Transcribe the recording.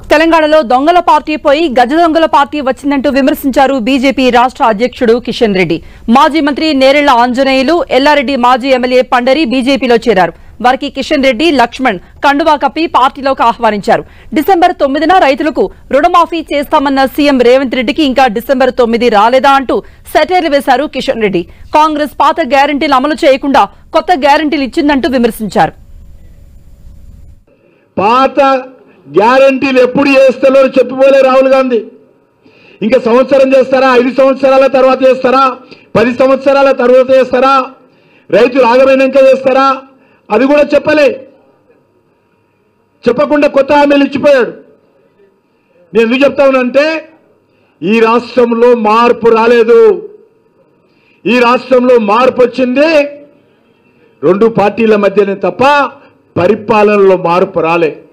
తెలంగాణలో దొంగల పార్టీ పోయి గజ దొంగల పార్టీ వచ్చిందంటూ విమర్శించారు బీజేపీ రాష్ట్ర అధ్యక్షుడు కిషన్ రెడ్డి మాజీ మంత్రి నేరెళ్ల ఆంజనేయులు ఎల్లారెడ్డి మాజీ ఎమ్మెల్యే పండరి బీజేపీలో చేరారు వారికి కిషన్ రెడ్డి లక్ష్మణ్ కండువా కప్పి పార్టీలోకి ఆహ్వానించారు డిసెంబర్ తొమ్మిదిన రైతులకు రుణమాఫీ చేస్తామన్న సీఎం రేవంత్ రెడ్డికి ఇంకా డిసెంబర్ తొమ్మిది రాలేదా అంటూ సెటైర్లు వేశారు కిషన్ రెడ్డి కాంగ్రెస్ పాత గ్యారంటీలు అమలు చేయకుండా కొత్త గ్యారంటీలు ఇచ్చిందంటూ విమర్శించారు పాత గ్యారంటీలు ఎప్పుడు చేస్తారో చెప్పిపోలే రాహుల్ గాంధీ ఇంకా సంవత్సరం చేస్తారా ఐదు సంవత్సరాల తర్వాత చేస్తారా పది సంవత్సరాల తర్వాత చేస్తారా రైతులు ఆగమైనాక చేస్తారా అది కూడా చెప్పలే చెప్పకుండా కొత్త హామీలు ఇచ్చిపోయాడు నేను ఎందుకు చెప్తా ఉన్నానంటే ఈ రాష్ట్రంలో మార్పు రాలేదు ఈ రాష్ట్రంలో మార్పు వచ్చింది రెండు పార్టీల మధ్యనే తప్ప పరిపాలనలో మార్పు రాలే